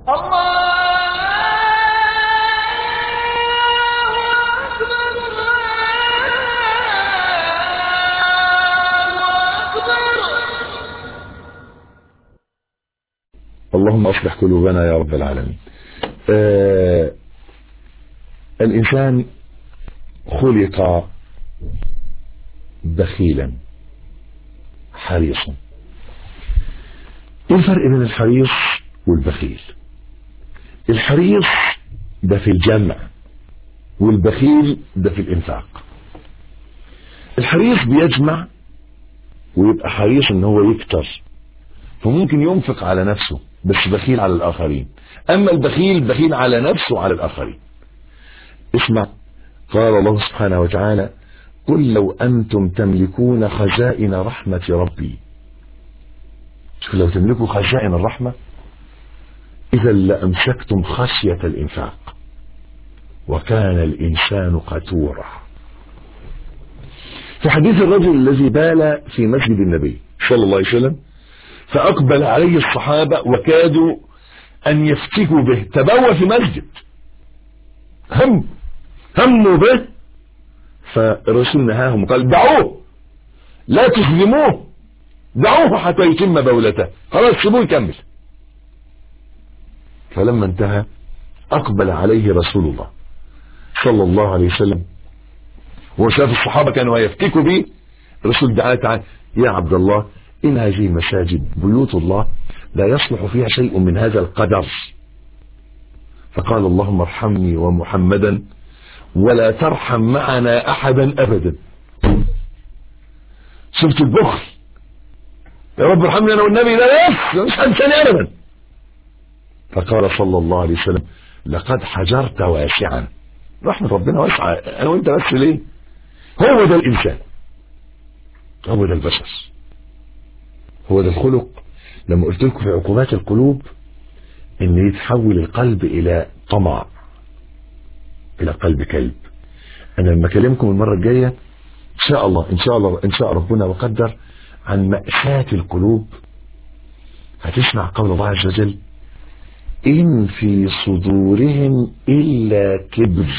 اللهم اصلح قلوبنا يا رب العالمين آه الانسان خلق بخيلا حريصا ايه الفرق بين الحريص والبخيل الحريص ده في الجمع والبخيل ده في الانفاق الحريص بيجمع ويبقى حريص ان هو يكتر فممكن ينفق على نفسه بس بخيل على الاخرين اما البخيل بخيل على نفسه وعلى الاخرين اسمع قال الله سبحانه وتعالى قل لو انتم تملكون خزائن رحمة ربي شوف لو تملكوا خزائن الرحمة اذا لامسكتم خشية الانفاق وكان الانسان قتورا في حديث الرجل الذي بال في مسجد النبي صلى الله عليه وسلم فأقبل عليه الصحابة وكادوا أن يفتكوا به تبوى في مسجد هم هموا به فالرسول نهاهم قال دعوه لا تظلموه دعوه حتى يتم بولته خلاص سيبوه يكمل فلما انتهى أقبل عليه رسول الله صلى الله عليه وسلم وشاف الصحابة كانوا يفتكوا به الرسول دعاه تعالى يا عبد الله إن هذه المساجد بيوت الله لا يصلح فيها شيء من هذا القدر فقال اللهم ارحمني ومحمدا ولا ترحم معنا أحدا أبدا شفت البخل يا رب ارحمني أنا والنبي لا يس مش هنساني أبدا فقال صلى الله عليه وسلم لقد حجرت واسعا رحمة ربنا واسعة أنا وأنت بس ليه هو ده الإنسان هو ده البشر هو ده الخلق لما قلت لكم في عقوبات القلوب ان يتحول القلب الى طمع الى قلب كلب انا لما اكلمكم المره الجايه ان شاء الله ان شاء الله ان شاء ربنا وقدر عن مأساة القلوب هتسمع قول الله عز وجل إن في صدورهم إلا كبر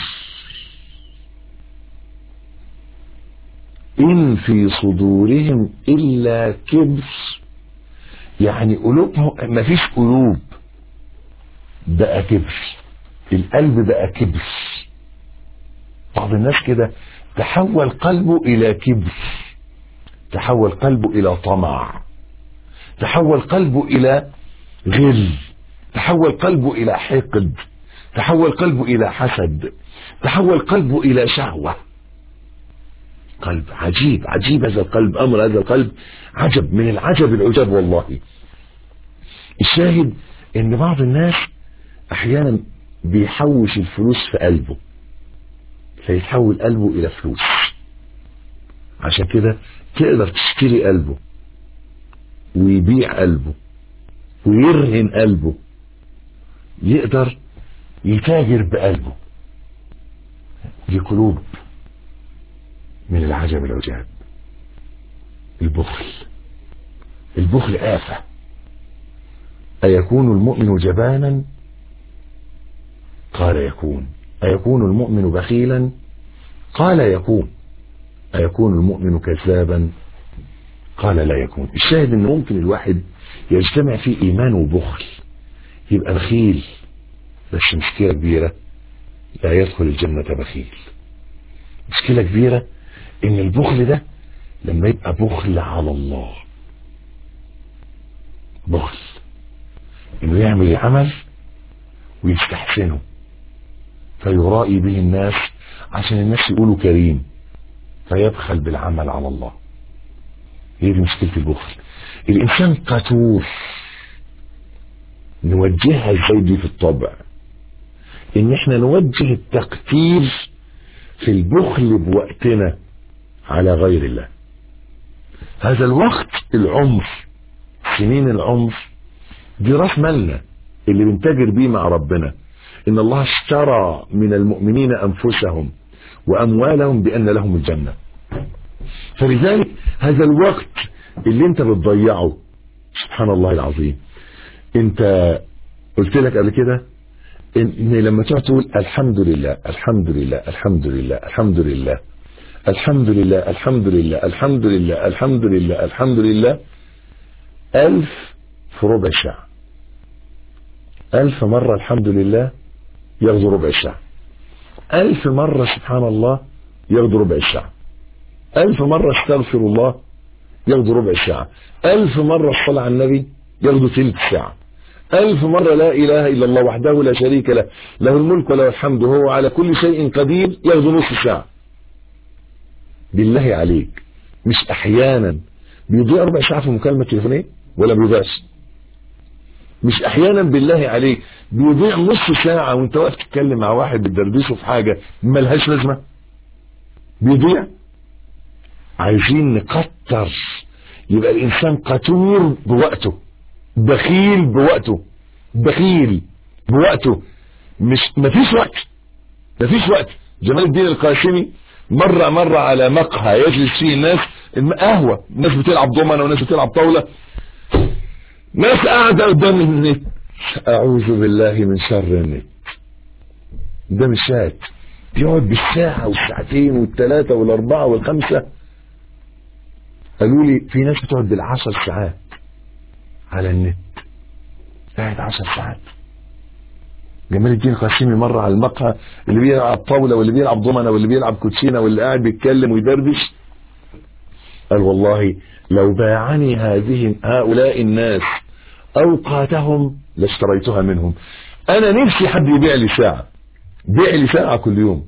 إن في صدورهم إلا كبر يعني قلوبهم مفيش قلوب بقى كبر القلب بقى كبر بعض الناس كده تحول قلبه إلى كبر تحول قلبه إلى طمع تحول قلبه إلى غل تحول قلبه إلى حقد تحول قلبه إلى حسد تحول قلبه إلى شهوة قلب عجيب عجيب هذا القلب أمر هذا القلب عجب من العجب العجب والله الشاهد ان بعض الناس احيانا بيحوش الفلوس في قلبه فيتحول قلبه الى فلوس عشان كده تقدر تشتري قلبه ويبيع قلبه ويرهن قلبه يقدر يتاجر بقلبه دي قلوب من العجب العجاب البخل البخل آفة أيكون المؤمن جبانا قال يكون أيكون المؤمن بخيلا قال يكون أيكون المؤمن كذابا قال لا يكون الشاهد ان ممكن الواحد يجتمع فيه ايمان وبخل يبقى بخيل بس مشكلة كبيرة لا يدخل الجنة بخيل مشكلة كبيرة ان البخل ده لما يبقى بخل على الله بخل انه يعمل العمل ويستحسنه فيرائي به الناس عشان الناس يقولوا كريم فيبخل بالعمل على الله هي دي مشكلة البخل الانسان قتور نوجهها ازاي دي في الطبع ان احنا نوجه التقتير في البخل بوقتنا على غير الله هذا الوقت العمر سنين العمر دي راس مالنا اللي بنتاجر بيه مع ربنا ان الله اشترى من المؤمنين انفسهم واموالهم بان لهم الجنة فلذلك هذا الوقت اللي انت بتضيعه سبحان الله العظيم انت قلت لك قبل كده ان لما تقعد تقول الحمد لله الحمد لله الحمد لله الحمد لله الحمد لله الحمد لله الحمد لله الحمد لله الحمد لله ألف في ربع ساعة ألف مرة الحمد لله ياخدوا ربع ساعة ألف مرة سبحان الله ياخدوا ربع ساعة ألف مرة استغفر الله ياخدوا ربع ساعة ألف مرة الصلاة على النبي ياخدوا ثلث ساعة ألف مرة لا إله إلا الله وحده لا شريك له له الملك وله الحمد هو على كل شيء قدير ياخدوا نص ساعة بالله عليك مش أحيانا بيضيع ربع ساعة في مكالمة تليفونية ولا بيضيعش مش أحيانا بالله عليك بيضيع نص ساعة وانت واقف تتكلم مع واحد بتدردشه في حاجة ملهاش لازمة بيضيع عايزين نكتر يبقى الإنسان قتور بوقته بخيل بوقته بخيل بوقته مش مفيش وقت مفيش وقت جمال الدين القاسمي مرة مرة على مقهى يجلس فيه الناس قهوة ناس بتلعب دومنة وناس بتلعب طاولة ناس قاعدة قدام النت أعوذ بالله من شر النت ده مش شات يقعد بالساعة والساعتين والثلاثة والأربعة والخمسة قالوا لي في ناس بتقعد بالعشر ساعات على النت قاعد عشر ساعات جمال الدين القاسمي مرة على المقهى اللي بيلعب طاولة واللي بيلعب ضمنة واللي بيلعب كوتشينة واللي قاعد بيتكلم ويدردش قال والله لو باعني هذه هؤلاء الناس أوقاتهم لاشتريتها منهم أنا نفسي حد يبيع لي ساعة بيع لي ساعة كل يوم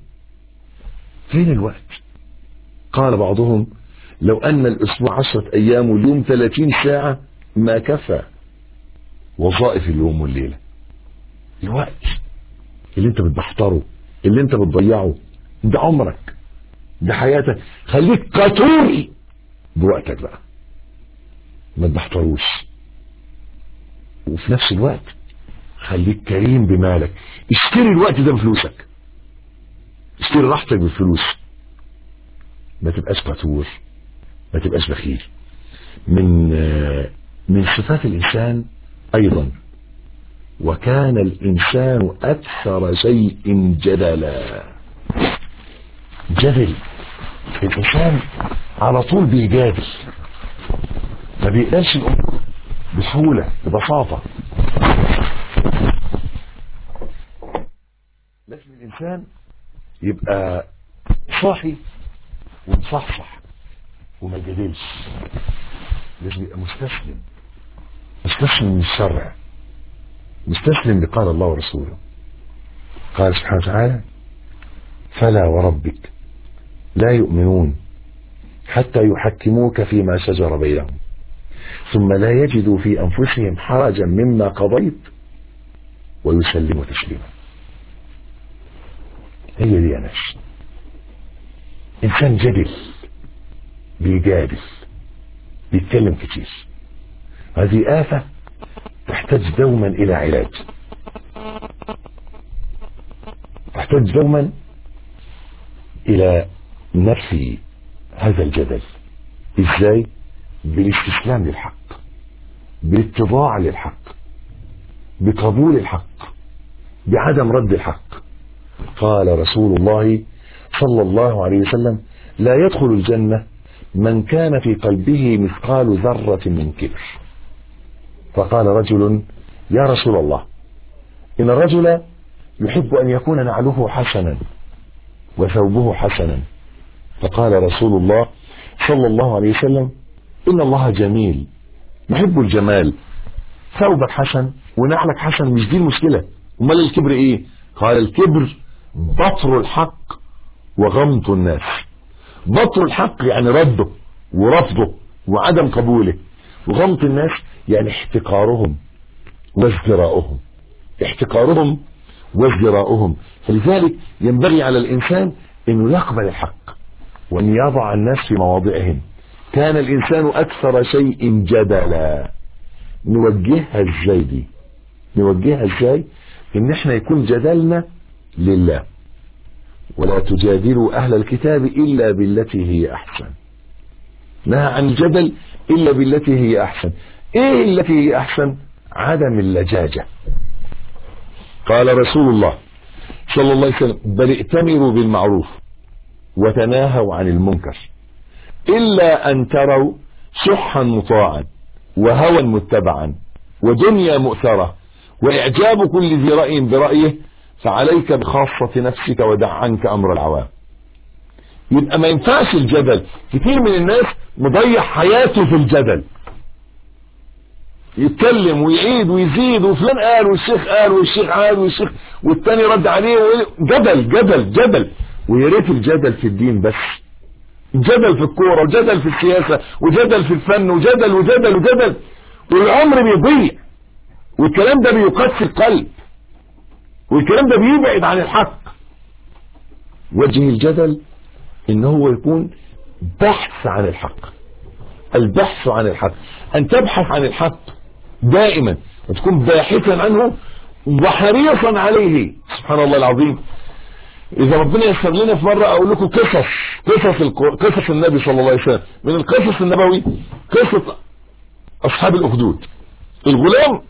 فين الوقت قال بعضهم لو أن الأسبوع عشرة أيام واليوم ثلاثين ساعة ما كفى وظائف اليوم والليلة الوقت اللي انت بتبحتره اللي انت بتضيعه ده عمرك ده حياتك خليك قطور بوقتك بقى ما تبحتروش وفي نفس الوقت خليك كريم بمالك اشتري الوقت ده بفلوسك اشتري راحتك بالفلوس ما تبقاش قطور ما تبقاش بخيل من من صفات الإنسان أيضا وكان الإنسان أكثر شيء جدلا جدل الإنسان على طول بيجادل ما بيقدرش الأمور بسهولة ببساطة لازم الإنسان يبقى صاحي ومصحصح وما يجادلش لازم يبقى مستسلم مستسلم للشرع مستسلم لقال الله ورسوله قال سبحانه وتعالى فلا وربك لا يؤمنون حتى يحكموك فيما شجر بينهم ثم لا يجدوا في أنفسهم حرجا مما قضيت ويسلموا تسليما هي دي يا ناس إنسان جدل بيجادل بيتكلم كتير هذه آفة تحتاج دوما إلى علاج تحتاج دوما إلى نفي هذا الجدل إزاي بالاستسلام للحق بالاتضاع للحق بقبول الحق بعدم رد الحق قال رسول الله صلى الله عليه وسلم لا يدخل الجنة من كان في قلبه مثقال ذرة من كبر فقال رجل يا رسول الله إن الرجل يحب أن يكون نعله حسنا وثوبه حسنا فقال رسول الله صلى الله عليه وسلم إن الله جميل يحب الجمال ثوبك حسن ونعلك حسن مش دي المشكلة امال الكبر ايه قال الكبر بطر الحق وغمط الناس بطر الحق يعني رده ورفضه وعدم قبوله وغمط الناس يعني احتقارهم وازدراؤهم احتقارهم وازدراؤهم فلذلك ينبغي على الإنسان أنه يقبل الحق وأن يضع الناس في مواضعهم كان الإنسان أكثر شيء جدلا نوجهها ازاي دي نوجهها ازاي ان احنا يكون جدلنا لله ولا تجادلوا اهل الكتاب الا بالتي هي احسن نهى عن الجدل الا بالتي هي احسن ايه التي هي احسن عدم اللجاجة قال رسول الله صلى الله عليه وسلم بل ائتمروا بالمعروف وتناهوا عن المنكر إلا أن تروا شحا مطاعا وهوى متبعا ودنيا مؤثرة وإعجاب كل ذي رأي برأيه فعليك بخاصة نفسك ودع عنك أمر العوام يبقى ما ينفعش الجدل كتير من الناس مضيع حياته في الجدل يتكلم ويعيد ويزيد وفلان قال والشيخ قال والشيخ عاد والشيخ والتاني رد عليه جدل جدل جدل ويا ريت الجدل في الدين بس جدل في الكوره وجدل في السياسه وجدل في الفن وجدل وجدل وجدل والعمر بيضيع والكلام ده بيقسي القلب والكلام ده بيبعد عن الحق وجه الجدل ان هو يكون بحث عن الحق البحث عن الحق ان تبحث عن الحق دائما وتكون باحثا عنه وحريصا عليه سبحان الله العظيم اذا ربنا يسر لنا في مره اقول لكم قصص قصص قصص النبي صلى الله عليه وسلم من القصص النبوي قصه اصحاب الاخدود الغلام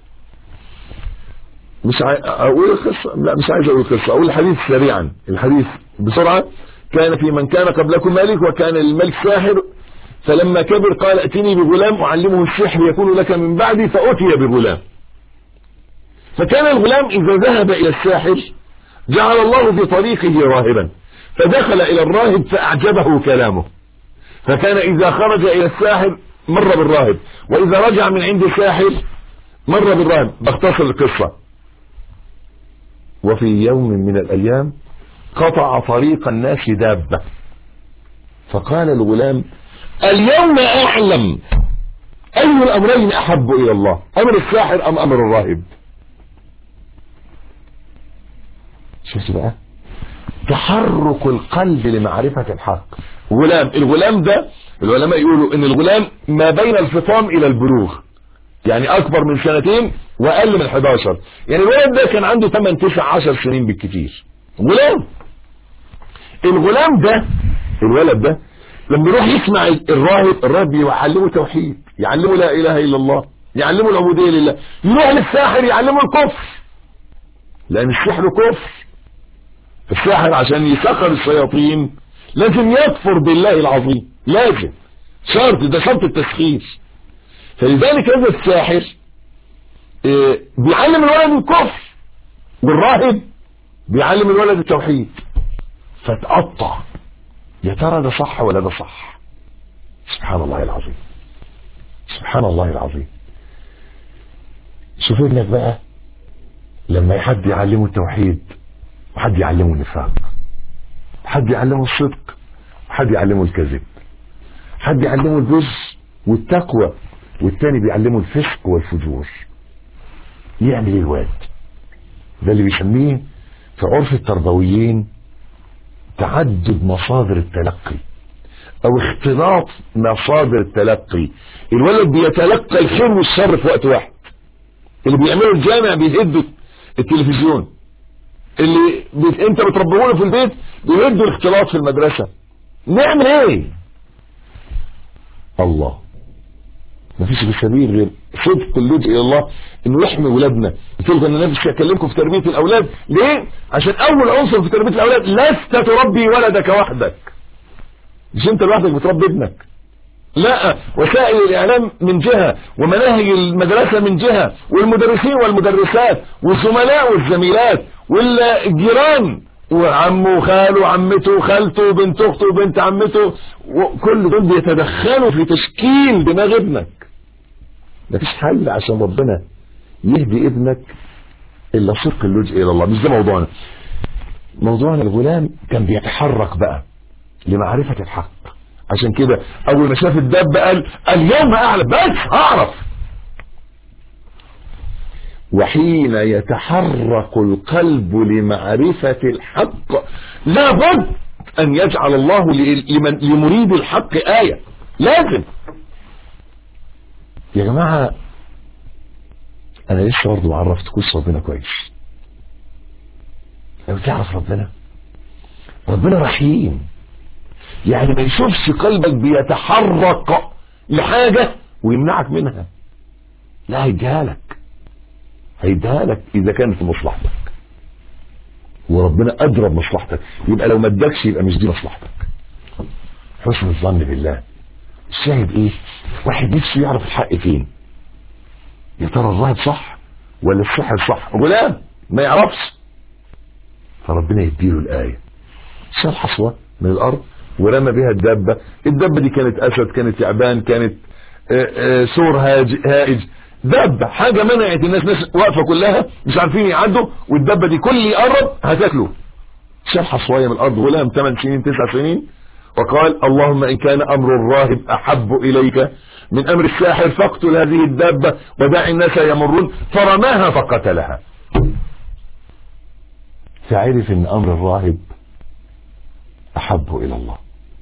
مش عاي... اقول القصه لا مش عايز اقول القصه اقول الحديث سريعا الحديث بسرعه كان في من كان قبلكم ملك وكان للملك ساحر فلما كبر قال ائتني بغلام اعلمه السحر يكون لك من بعدي فاتي بغلام فكان الغلام اذا ذهب الى الساحر جعل الله في طريقه راهبا فدخل الى الراهب فاعجبه كلامه فكان اذا خرج الى الساحر مر بالراهب واذا رجع من عند الساحر مر بالراهب باختصر القصة وفي يوم من الايام قطع طريق الناس دابة فقال الغلام اليوم اعلم اي الامرين احب الى الله امر الساحر ام امر الراهب شفت بقى تحرك القلب لمعرفة الحق غلام الغلام ده العلماء يقولوا ان الغلام ما بين الفطام الى البلوغ يعني اكبر من سنتين واقل من 11 يعني الولد ده كان عنده 8 9 10 سنين بالكتير غلام الغلام ده الولد ده لما يروح يسمع الراهب الراهب يعلمه توحيد يعلمه لا اله الا الله يعلمه العبوديه لله يروح للساحر يعلمه الكفر لان السحر كفر الساحر عشان يسخر الشياطين لازم يكفر بالله العظيم لازم شرط ده شرط التسخير فلذلك هذا الساحر اه بيعلم الولد الكفر والراهب بيعلم الولد التوحيد فتقطع يا ترى ده صح ولا ده صح سبحان الله العظيم سبحان الله العظيم شوف ابنك بقى لما حد يعلمه التوحيد وحد يعلمه النفاق حد يعلمه الصدق وحد يعلمه الكذب حد يعلمه البر والتقوى والتاني بيعلمه الفسق والفجور يعمل ايه الواد ده اللي بيسميه في عرف التربويين تعدد مصادر التلقي او اختلاط مصادر التلقي الولد بيتلقى الخير والشر في وقت واحد اللي بيعمله الجامع بيهدوا التلفزيون اللي بت... انت بتربيه في البيت بيهدوا الاختلاط في المدرسة نعمل ايه الله مفيش بالسبيل غير صدق اللجوء الى الله انه يحمي ولادنا قلت لكم انا نفسي اكلمكم في تربيه الاولاد ليه عشان اول عنصر في تربيه الاولاد لست تربي ولدك وحدك مش انت لوحدك بتربي ابنك لا وسائل الاعلام من جهة ومناهج المدرسة من جهة والمدرسين والمدرسات والزملاء والزميلات والجيران وعمه وخاله وعمته وخالته وبنت اخته وبنت عمته وكل دول بيتدخلوا في تشكيل دماغ ابنك مفيش حل عشان ربنا يهدي ابنك الا صدق اللجوء الى الله مش ده موضوعنا موضوعنا الغلام كان بيتحرك بقى لمعرفة الحق عشان كده اول ما شاف الدب قال اليوم اعلم بس اعرف وحين يتحرك القلب لمعرفة الحق لابد ان يجعل الله لمن لمريد الحق آية لازم يا جماعة انا لسه برضه ما عرفتكوش ربنا كويس لو تعرف ربنا ربنا رحيم يعني ما يشوفش قلبك بيتحرك لحاجة ويمنعك منها لا هيديها لك هيديها لك اذا كانت في مصلحتك وربنا ادرى بمصلحتك يبقى لو ما ادكش يبقى مش دي مصلحتك حسن الظن بالله الشاهد ايه واحد نفسه يعرف الحق فين يا ترى الراهب صح ولا السحر صح غلام ما يعرفش فربنا يديله الآية شال حصوة من الأرض ورمى بها الدابة الدابة دي كانت أسد كانت تعبان كانت آآ آآ سور هاج هائج دابة حاجة منعت الناس ناس واقفة كلها مش عارفين يعدوا والدابة دي كل اللي يقرب هتاكله شال حصواية من الأرض غلام 8 سنين 9 سنين وقال اللهم إن كان أمر الراهب أحب إليك من أمر الساحر فاقتل هذه الدابة ودع الناس يمرون فرماها فقتلها فعرف ان امر الراهب احب الى الله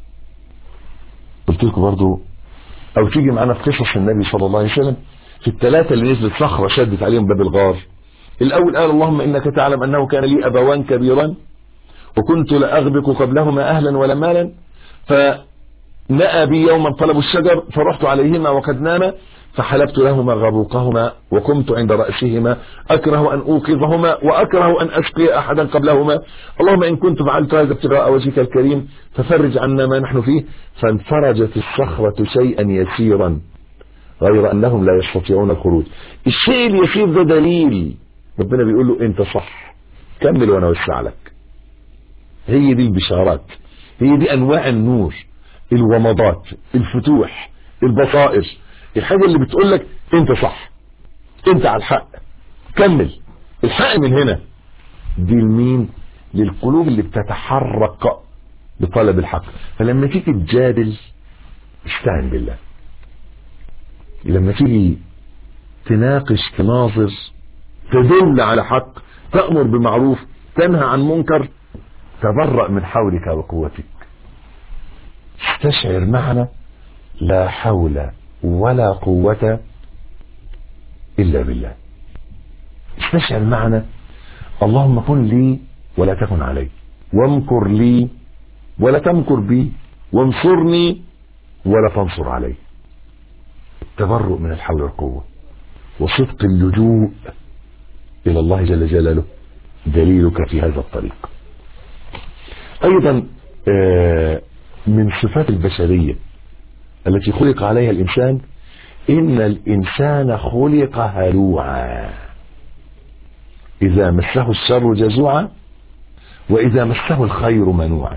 قلت لكم برضو او تيجي معانا في قصص النبي صلى الله عليه وسلم في الثلاثة اللي نزلت صخرة شدت عليهم باب الغار الاول قال اللهم انك تعلم انه كان لي ابوان كبيران وكنت لاغبق قبلهما اهلا ولا مالا فنأى بي يوما طلبوا الشجر فرحت عليهما وقد ناما فحلبت لهما غبوقهما وقمت عند رأسهما أكره أن أوقظهما وأكره أن أسقي أحدا قبلهما اللهم إن كنت فعلت هذا ابتغاء وجهك الكريم ففرج عنا ما نحن فيه فانفرجت الصخرة شيئا يسيرا غير أنهم لا يستطيعون الخروج الشيء اليسير ده دليل ربنا بيقول له أنت صح كمل وأنا وسع لك هي دي البشارات هي دي أنواع النور الومضات الفتوح البصائر الحاجة اللي بتقول لك انت صح انت على الحق كمل الحق من هنا دي لمين للقلوب اللي بتتحرك بطلب الحق فلما تيجي تجادل استعن بالله لما تيجي تناقش تناظر تدل على حق تأمر بمعروف تنهى عن منكر تبرأ من حولك وقوتك استشعر معنى لا حول ولا قوة إلا بالله استشعر معنى اللهم كن لي ولا تكن علي وامكر لي ولا تمكر بي وانصرني ولا تنصر علي التبرؤ من الحول والقوة وصدق اللجوء إلى الله جل جلاله دليلك في هذا الطريق أيضا من صفات البشرية التي خلق عليها الإنسان إن الإنسان خلق هلوعا إذا مسه الشر جزوعا وإذا مسه الخير منوعا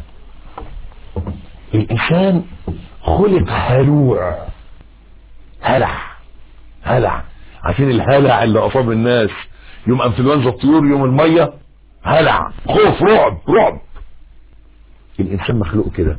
الإنسان خلق هلوع هلع هلع عارفين الهلع اللي أصاب الناس يوم انفلونزا الطيور يوم المية هلع خوف رعب رعب الإنسان مخلوق كده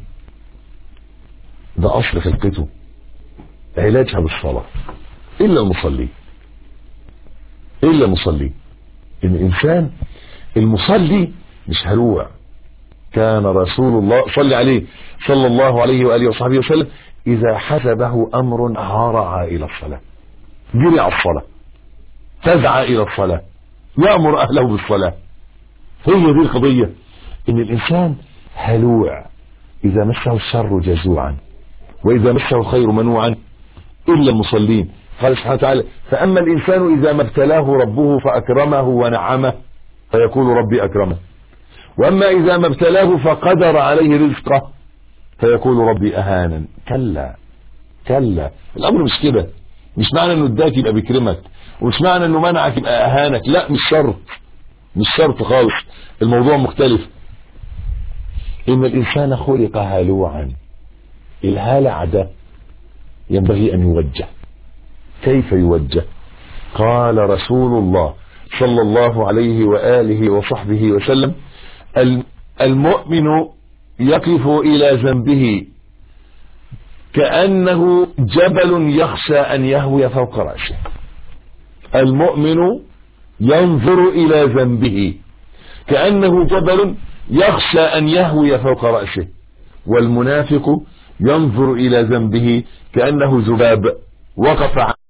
ده أصل خلقته علاجها بالصلاة إلا المصلي إلا المصلي إن الإنسان المصلي مش هلوع كان رسول الله صلى عليه صلى الله عليه وآله وصحبه وسلم إذا حسبه أمر هرع إلى الصلاة جري على الصلاة فزع إلى الصلاة يأمر أهله بالصلاة هي دي القضية إن الإنسان هلوع إذا مسه الشر جزوعا وإذا مسه الخير منوعا إلا المصلين قال سبحانه وتعالى فأما الإنسان إذا ما ابتلاه ربه فأكرمه ونعمه فيقول ربي أكرمه وأما إذا ما ابتلاه فقدر عليه رزقه فيقول ربي أهانا كلا كلا الأمر مش كده مش معنى أنه اداك يبقى بيكرمك ومش معنى أنه منعك يبقى أهانك لا مش شرط مش شرط خالص الموضوع مختلف إن الإنسان خلق هلوعا الهلع ده ينبغي أن يوجه كيف يوجه قال رسول الله صلى الله عليه وآله وصحبه وسلم المؤمن يقف إلى ذنبه كأنه جبل يخشى أن يهوي فوق رأسه المؤمن ينظر إلى ذنبه كأنه جبل يخشى أن يهوي فوق رأسه والمنافق ينظر إلى ذنبه كأنه ذباب وقف